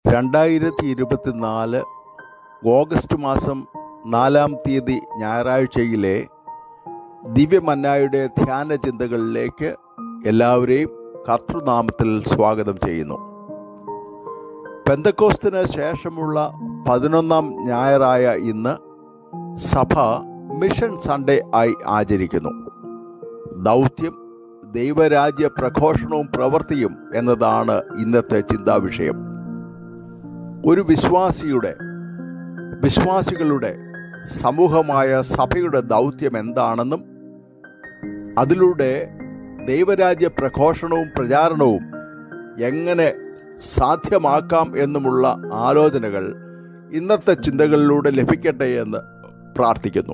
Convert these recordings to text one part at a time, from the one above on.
രണ്ടായിരത്തി ഇരുപത്തിനാല് ഓഗസ്റ്റ് മാസം നാലാം തീയതി ഞായറാഴ്ചയിലെ ദിവ്യമന്നായുടെ ധ്യാന ചിന്തകളിലേക്ക് എല്ലാവരെയും കർത്തൃനാമത്തിൽ സ്വാഗതം ചെയ്യുന്നു പെന്തക്കോസ്തിന് ശേഷമുള്ള പതിനൊന്നാം ഞായറായ ഇന്ന് സഭ മിഷൻ സൺഡേ ആയി ആചരിക്കുന്നു ദൗത്യം ദൈവരാജ്യ പ്രഘോഷണവും പ്രവൃത്തിയും എന്നതാണ് ഇന്നത്തെ ചിന്താവിഷയം ഒരു വിശ്വാസിയുടെ വിശ്വാസികളുടെ സമൂഹമായ സഭയുടെ ദൗത്യം എന്താണെന്നും അതിലൂടെ ദൈവരാജ്യ പ്രഘോഷണവും പ്രചാരണവും എങ്ങനെ സാധ്യമാക്കാം എന്നുമുള്ള ആലോചനകൾ ഇന്നത്തെ ചിന്തകളിലൂടെ ലഭിക്കട്ടെ എന്ന് പ്രാർത്ഥിക്കുന്നു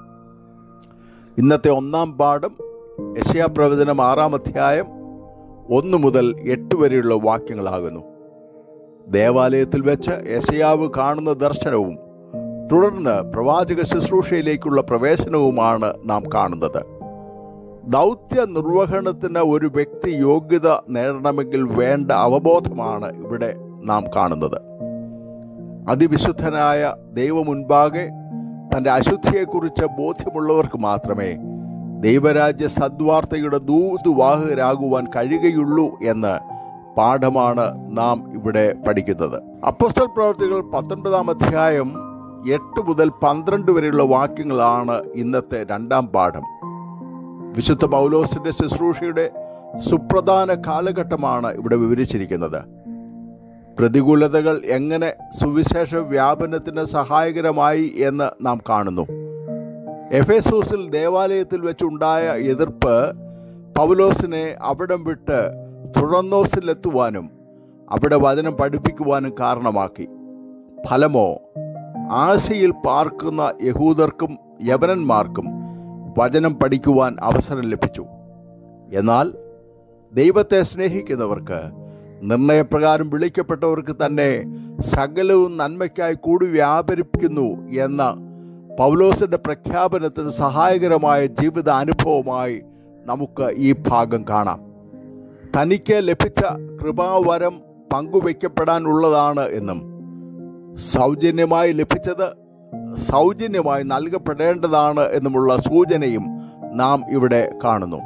ഇന്നത്തെ ഒന്നാം പാഠം യശയാപ്രവചനം ആറാം അധ്യായം ഒന്ന് മുതൽ എട്ട് വരെയുള്ള വാക്യങ്ങളാകുന്നു ദേവാലയത്തിൽ വെച്ച് യശയാവ് കാണുന്ന ദർശനവും തുടർന്ന് പ്രവാചക ശുശ്രൂഷയിലേക്കുള്ള പ്രവേശനവുമാണ് നാം കാണുന്നത് ദൗത്യ നിർവഹണത്തിന് ഒരു വ്യക്തി യോഗ്യത നേടണമെങ്കിൽ വേണ്ട അവബോധമാണ് ഇവിടെ നാം കാണുന്നത് അതിവിശുദ്ധനായ ദൈവമുൻപാകെ തൻ്റെ അശുദ്ധിയെക്കുറിച്ച് ബോധ്യമുള്ളവർക്ക് മാത്രമേ ദൈവരാജ്യ സദ്വാർത്തയുടെ ദൂതുവാഹകരാകുവാൻ കഴിയുകയുള്ളൂ എന്ന് പാഠമാണ് നാം ഇവിടെ പഠിക്കുന്നത് അപ്പോസ്റ്റൽ പ്രവർത്തികൾ പത്തൊൻപതാം അധ്യായം എട്ട് മുതൽ പന്ത്രണ്ട് വരെയുള്ള വാക്യങ്ങളാണ് ഇന്നത്തെ രണ്ടാം പാഠം വിശുദ്ധ പൗലോസിന്റെ ശുശ്രൂഷയുടെ സുപ്രധാന കാലഘട്ടമാണ് ഇവിടെ വിവരിച്ചിരിക്കുന്നത് പ്രതികൂലതകൾ എങ്ങനെ സുവിശേഷ വ്യാപനത്തിന് സഹായകരമായി എന്ന് നാം കാണുന്നു എഫേസൂസിൽ ദേവാലയത്തിൽ വെച്ചുണ്ടായ എതിർപ്പ് പൗലോസിനെ അവിടം വിട്ട് തുറന്നോസിലെത്തുവാനും അവിടെ വചനം പഠിപ്പിക്കുവാനും കാരണമാക്കി ഫലമോ ആശയിൽ പാർക്കുന്ന യഹൂദർക്കും യവനന്മാർക്കും വചനം പഠിക്കുവാൻ അവസരം ലഭിച്ചു എന്നാൽ ദൈവത്തെ സ്നേഹിക്കുന്നവർക്ക് നിർണയപ്രകാരം വിളിക്കപ്പെട്ടവർക്ക് തന്നെ സകലവും നന്മയ്ക്കായി കൂടി വ്യാപരിപ്പിക്കുന്നു എന്ന പൗലോസിന്റെ പ്രഖ്യാപനത്തിന് സഹായകരമായ ജീവിത അനുഭവമായി നമുക്ക് ഈ ഭാഗം കാണാം തനിക്ക് ലഭിച്ച കൃപാവരം പങ്കുവയ്ക്കപ്പെടാനുള്ളതാണ് എന്നും സൗജന്യമായി ലഭിച്ചത് സൗജന്യമായി നൽകപ്പെടേണ്ടതാണ് എന്നുമുള്ള സൂചനയും നാം ഇവിടെ കാണുന്നു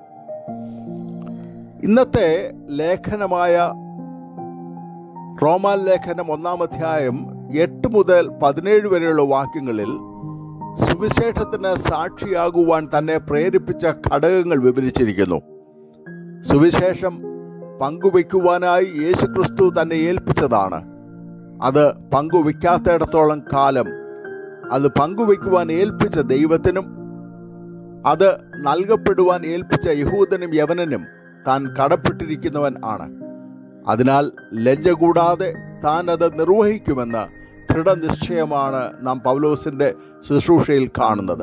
ഇന്നത്തെ ലേഖനമായ റോമാൻ ലേഖനം ഒന്നാം അധ്യായം എട്ട് മുതൽ പതിനേഴ് വരെയുള്ള വാക്യങ്ങളിൽ സുവിശേഷത്തിന് സാക്ഷിയാകുവാൻ തന്നെ പ്രേരിപ്പിച്ച ഘടകങ്ങൾ വിവരിച്ചിരിക്കുന്നു സുവിശേഷം പങ്കുവയ്ക്കുവാനായി യേശുക്രിസ്തു തന്നെ ഏൽപ്പിച്ചതാണ് അത് പങ്കുവയ്ക്കാത്തിടത്തോളം കാലം അത് പങ്കുവയ്ക്കുവാൻ ഏൽപ്പിച്ച ദൈവത്തിനും അത് നൽകപ്പെടുവാൻ ഏൽപ്പിച്ച യഹൂദനും യവനനും താൻ കടപ്പെട്ടിരിക്കുന്നവൻ ആണ് അതിനാൽ ലജ്ജ കൂടാതെ താൻ അത് നിർവഹിക്കുമെന്ന് ദൃഢനിശ്ചയമാണ് നാം പൗലോസിന്റെ ശുശ്രൂഷയിൽ കാണുന്നത്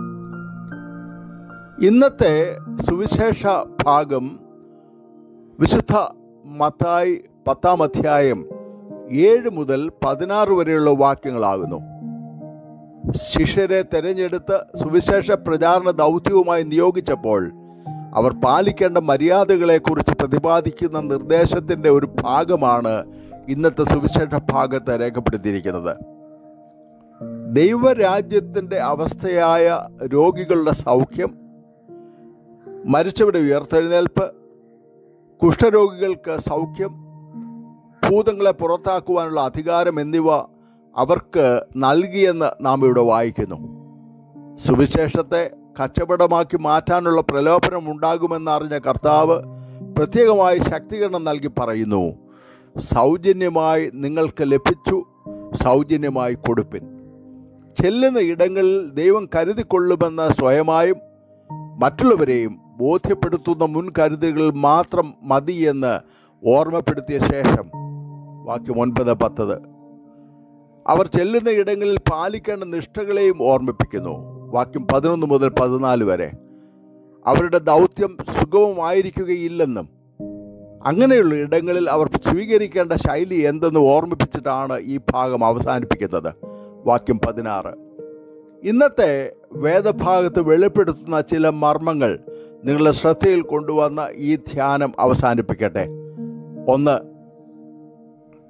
ഇന്നത്തെ സുവിശേഷ ഭാഗം വിശുദ്ധ മത്തായി പത്താം അധ്യായം ഏഴ് മുതൽ പതിനാറ് വരെയുള്ള വാക്യങ്ങളാകുന്നു ശിഷ്യരെ തെരഞ്ഞെടുത്ത് സുവിശേഷ പ്രചാരണ ദൗത്യവുമായി നിയോഗിച്ചപ്പോൾ അവർ പാലിക്കേണ്ട മര്യാദകളെക്കുറിച്ച് പ്രതിപാദിക്കുന്ന നിർദ്ദേശത്തിൻ്റെ ഒരു ഭാഗമാണ് ഇന്നത്തെ സുവിശേഷ ഭാഗത്ത് രേഖപ്പെടുത്തിയിരിക്കുന്നത് ദൈവരാജ്യത്തിൻ്റെ അവസ്ഥയായ രോഗികളുടെ സൗഖ്യം മരിച്ചവരുടെ ഉയർത്തെഴുന്നേൽപ്പ് കുഷ്ഠരോഗികൾക്ക് സൗഖ്യം ഭൂതങ്ങളെ പുറത്താക്കുവാനുള്ള അധികാരം എന്നിവ അവർക്ക് നൽകിയെന്ന് നാം ഇവിടെ വായിക്കുന്നു സുവിശേഷത്തെ കച്ചവടമാക്കി മാറ്റാനുള്ള പ്രലോഭനം ഉണ്ടാകുമെന്നറിഞ്ഞ കർത്താവ് പ്രത്യേകമായി ശക്തീകരണം നൽകി പറയുന്നു സൗജന്യമായി നിങ്ങൾക്ക് ലഭിച്ചു സൗജന്യമായി കൊടുപ്പിൻ ചെല്ലുന്ന ഇടങ്ങളിൽ ദൈവം കരുതിക്കൊള്ളുമെന്ന് സ്വയമായും മറ്റുള്ളവരെയും ബോധ്യപ്പെടുത്തുന്ന മുൻകരുതലുകൾ മാത്രം മതിയെന്ന് ഓർമ്മപ്പെടുത്തിയ ശേഷം വാക്യം ഒൻപത് പത്തത് അവർ ചെല്ലുന്ന ഇടങ്ങളിൽ പാലിക്കേണ്ട നിഷ്ഠകളെയും ഓർമ്മിപ്പിക്കുന്നു വാക്യം പതിനൊന്ന് മുതൽ പതിനാല് വരെ അവരുടെ ദൗത്യം സുഗമമായിരിക്കുകയില്ലെന്നും അങ്ങനെയുള്ള ഇടങ്ങളിൽ അവർ സ്വീകരിക്കേണ്ട ശൈലി എന്തെന്ന് ഓർമ്മിപ്പിച്ചിട്ടാണ് ഈ ഭാഗം അവസാനിപ്പിക്കുന്നത് വാക്യം പതിനാറ് ഇന്നത്തെ വേദഭാഗത്ത് വെളിപ്പെടുത്തുന്ന ചില മർമ്മങ്ങൾ നിങ്ങളുടെ ശ്രദ്ധയിൽ കൊണ്ടുവന്ന ഈ ധ്യാനം അവസാനിപ്പിക്കട്ടെ ഒന്ന്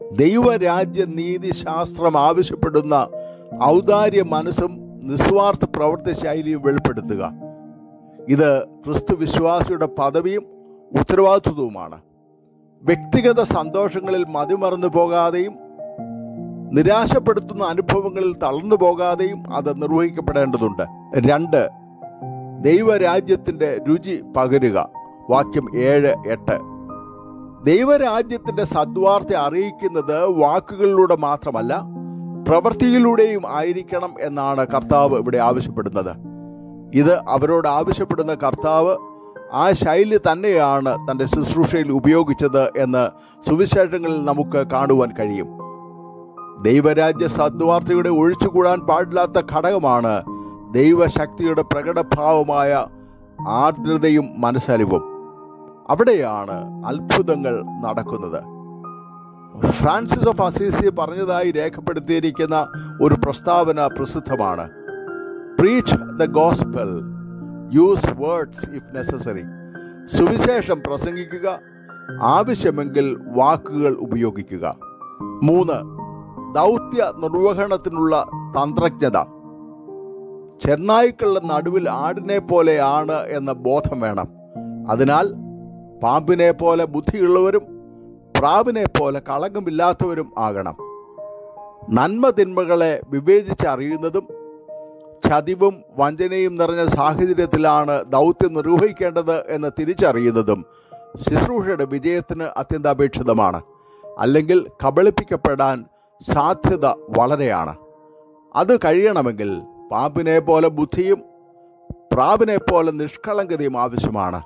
ദൈവരാജ്യ നീതി ശാസ്ത്രം ആവശ്യപ്പെടുന്ന ഔദാര്യ മനസ്സും നിസ്വാർത്ഥ പ്രവൃത്തി ശൈലിയും വെളിപ്പെടുത്തുക ഇത് ക്രിസ്തു വിശ്വാസിയുടെ പദവിയും ഉത്തരവാദിത്വവുമാണ് വ്യക്തിഗത സന്തോഷങ്ങളിൽ മതിമറന്നു പോകാതെയും നിരാശപ്പെടുത്തുന്ന അനുഭവങ്ങളിൽ തളർന്നു പോകാതെയും അത് നിർവഹിക്കപ്പെടേണ്ടതുണ്ട് രണ്ട് ദൈവരാജ്യത്തിൻ്റെ രുചി പകരുക വാക്യം ഏഴ് എട്ട് ദൈവരാജ്യത്തിൻ്റെ സദ്വാർത്ത അറിയിക്കുന്നത് വാക്കുകളിലൂടെ മാത്രമല്ല പ്രവൃത്തിയിലൂടെയും ആയിരിക്കണം എന്നാണ് കർത്താവ് ഇവിടെ ആവശ്യപ്പെടുന്നത് ഇത് അവരോട് ആവശ്യപ്പെടുന്ന കർത്താവ് ആ ശൈലി തന്നെയാണ് തൻ്റെ ശുശ്രൂഷയിൽ ഉപയോഗിച്ചത് എന്ന് സുവിശേഷങ്ങളിൽ നമുക്ക് കാണുവാൻ കഴിയും ദൈവരാജ്യ സദ്വാർത്തയുടെ ഒഴിച്ചുകൂടാൻ പാടില്ലാത്ത ഘടകമാണ് ദൈവശക്തിയുടെ പ്രകടഭാവമായ ആർദ്രതയും മനസ്സലിവും അവിടെയാണ് അത്ഭുതങ്ങൾ നടക്കുന്നത് ഫ്രാൻസിസ് ഓഫ് അസീസി പറഞ്ഞതായി രേഖപ്പെടുത്തിയിരിക്കുന്ന ഒരു പ്രസ്താവന പ്രസിദ്ധമാണ് preach the gospel use words if necessary സുവിശേഷം പ്രസംഗിക്കുക ആവശ്യമെങ്കിൽ വാക്കുകൾ ഉപയോഗിക്കുക മൂന്ന് ദൗത്യ നിർവഹണത്തിനുള്ള തന്ത്രജ്ഞത ചെന്നായ്ക്കളുടെ നടുവിൽ ആടിനെ പോലെയാണ് എന്ന ബോധം വേണം അതിനാൽ പാമ്പിനെ പോലെ ബുദ്ധിയുള്ളവരും പ്രാവിനെ പോലെ കളങ്കമില്ലാത്തവരും ആകണം നന്മ തിന്മകളെ വിവേചിച്ചറിയുന്നതും ചതിവും വഞ്ചനയും നിറഞ്ഞ സാഹചര്യത്തിലാണ് ദൗത്യം നിർവഹിക്കേണ്ടത് എന്ന് തിരിച്ചറിയുന്നതും ശുശ്രൂഷയുടെ വിജയത്തിന് അത്യന്താപേക്ഷിതമാണ് അല്ലെങ്കിൽ കബളിപ്പിക്കപ്പെടാൻ സാധ്യത വളരെയാണ് അത് കഴിയണമെങ്കിൽ പാമ്പിനെ പോലെ ബുദ്ധിയും പ്രാവിനെ പോലെ നിഷ്കളങ്കതയും ആവശ്യമാണ്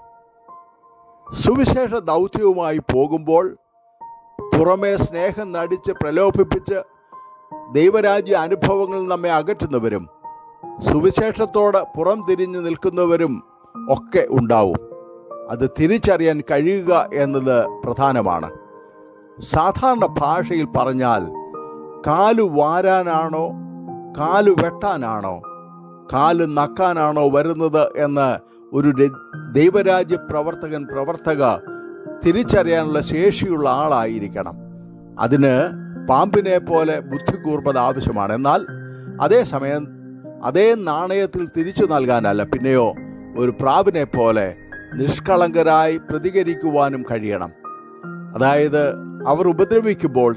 സുവിശേഷ ദൗത്യവുമായി പോകുമ്പോൾ പുറമേ സ്നേഹം നടിച്ച് പ്രലോഭിപ്പിച്ച് ദൈവരാജ്യ അനുഭവങ്ങളിൽ നമ്മെ അകറ്റുന്നവരും സുവിശേഷത്തോട് പുറം തിരിഞ്ഞു നിൽക്കുന്നവരും ഒക്കെ ഉണ്ടാവും അത് തിരിച്ചറിയാൻ കഴിയുക എന്നത് പ്രധാനമാണ് സാധാരണ ഭാഷയിൽ പറഞ്ഞാൽ കാലു വാരാനാണോ കാലു വെട്ടാനാണോ കാല് നക്കാനാണോ വരുന്നത് എന്ന് ഒരു ര- ദൈവരാജ്യ പ്രവർത്തകൻ പ്രവർത്തക തിരിച്ചറിയാനുള്ള ശേഷിയുള്ള ആളായിരിക്കണം അതിന് പാമ്പിനെ പോലെ ബുദ്ധികൂർമ്മത ആവശ്യമാണ് എന്നാൽ അതേസമയം അതേ നാണയത്തിൽ തിരിച്ചു നൽകാനല്ല പിന്നെയോ ഒരു പ്രാവിനെ പോലെ നിഷ്കളങ്കരായി പ്രതികരിക്കുവാനും കഴിയണം അതായത് അവർ ഉപദ്രവിക്കുമ്പോൾ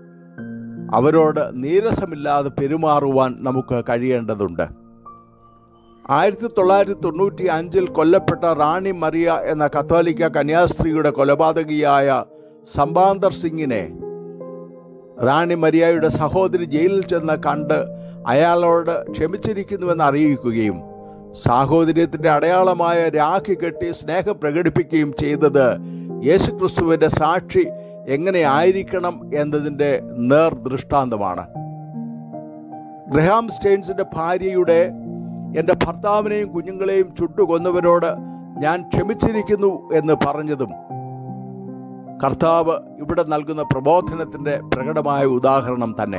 അവരോട് നീരസമില്ലാതെ പെരുമാറുവാൻ നമുക്ക് കഴിയേണ്ടതുണ്ട് ആയിരത്തി തൊള്ളായിരത്തി തൊണ്ണൂറ്റി അഞ്ചിൽ കൊല്ലപ്പെട്ട റാണി മറിയ എന്ന കത്തോലിക്ക കന്യാസ്ത്രീയുടെ കൊലപാതകിയായ സംബാന്തർ സിംഗിനെ റാണി മരിയയുടെ സഹോദരി ജയിലിൽ ചെന്ന് കണ്ട് അയാളോട് ക്ഷമിച്ചിരിക്കുന്നുവെന്ന് അറിയിക്കുകയും സാഹോദര്യത്തിൻ്റെ അടയാളമായ രാഖി കെട്ടി സ്നേഹം പ്രകടിപ്പിക്കുകയും ചെയ്തത് യേശുക്രിസ്തുവിൻ്റെ സാക്ഷി എങ്ങനെ ആയിരിക്കണം എന്നതിൻ്റെ നേർ ദൃഷ്ടാന്തമാണ് ഗ്രഹാം സ്റ്റെയിൻസിൻ്റെ ഭാര്യയുടെ എൻ്റെ ഭർത്താവിനെയും കുഞ്ഞുങ്ങളെയും ചുട്ടുകൊന്നവരോട് ഞാൻ ക്ഷമിച്ചിരിക്കുന്നു എന്ന് പറഞ്ഞതും കർത്താവ് ഇവിടെ നൽകുന്ന പ്രബോധനത്തിൻ്റെ പ്രകടമായ ഉദാഹരണം തന്നെ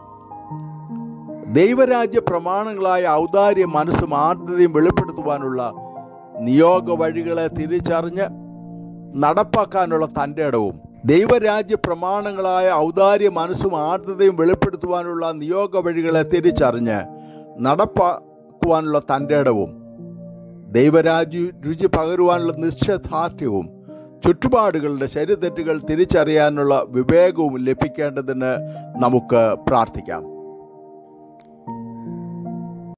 ദൈവരാജ്യ പ്രമാണങ്ങളായ ഔദാര്യ മനസ്സും ആർദ്രതയും വെളിപ്പെടുത്തുവാനുള്ള നിയോഗ വഴികളെ തിരിച്ചറിഞ്ഞ് നടപ്പാക്കാനുള്ള തൻ്റെ ഇടവും ദൈവരാജ്യ പ്രമാണങ്ങളായ ഔദാര്യ മനസ്സും ആർദ്രതയും വെളിപ്പെടുത്തുവാനുള്ള നിയോഗ വഴികളെ തിരിച്ചറിഞ്ഞ് നടപ്പാക്കുവാനുള്ള തൻ്റെ ഇടവും ദൈവരാജ്യ രുചി പകരുവാനുള്ള നിശ്ചയദാർഢ്യവും ചുറ്റുപാടുകളുടെ ശരിതെറ്റുകൾ തിരിച്ചറിയാനുള്ള വിവേകവും ലഭിക്കേണ്ടതിന് നമുക്ക് പ്രാർത്ഥിക്കാം